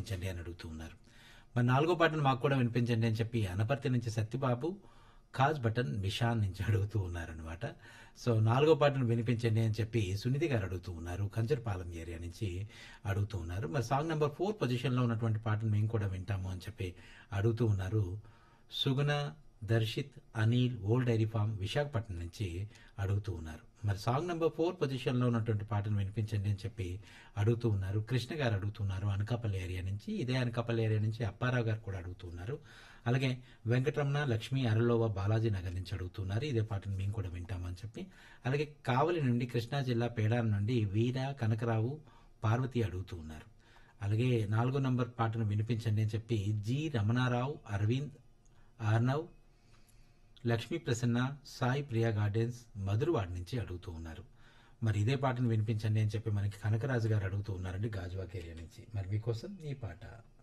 వినిపించండి అని అడుగుతూ ఉన్నారు మరి నాలుగో పాటను మాకు కూడా వినిపించండి అని చెప్పి అనపర్తి నుంచి సత్యబాబు కాజ్ బటన్ మిషాన్ నుంచి అడుగుతూ ఉన్నారనమాట సో నాలుగో పాటను వినిపించండి అని చెప్పి సునీతి గారు అడుగుతూ ఉన్నారు కంచర్పాలెం ఏరియా నుంచి అడుగుతూ ఉన్నారు మరి సాంగ్ నెంబర్ ఫోర్ పొజిషన్లో ఉన్నటువంటి పాటను మేము కూడా వింటాము అని చెప్పి అడుగుతూ ఉన్నారు Suguna Darshith Anil old dairy farm Visakhapatnam నుంచి అడుగుతూ ఉన్నారు మరి సాంగ్ నెంబర్ ఫోర్ పొజిషన్లో ఉన్నటువంటి పాటను వినిపించండి అని చెప్పి అడుగుతూ ఉన్నారు కృష్ణ గారు అడుగుతున్నారు అనకాపల్లి ఏరియా నుంచి ఇదే అనకాపల్లి ఏరియా నుంచి అప్పారావు గారు కూడా అడుగుతున్నారు అలాగే వెంకటరమణ లక్ష్మి అరలోవ బాలాజీ నగర్ నుంచి అడుగుతున్నారు ఇదే పాటను మేము కూడా వింటామని చెప్పి అలాగే కావలి నుండి కృష్ణా జిల్లా పేడాల నుండి వీర కనకరావు పార్వతి అడుగుతూ ఉన్నారు అలాగే నాలుగో నంబర్ పాటను వినిపించండి అని చెప్పి జి రమణారావు అరవింద్ ఆర్నవ్ లక్ష్మీ ప్రసన్న సాయి ప్రియా గార్డెన్స్ మధురవాడ నుంచి అడుగుతూ ఉన్నారు మరి ఇదే పాటను వినిపించండి అని చెప్పి మనకి కనకరాజు గారు అడుగుతూ ఉన్నారండి గాజువాక్ ఏరియా నుంచి మరి మీకోసం ఈ పాట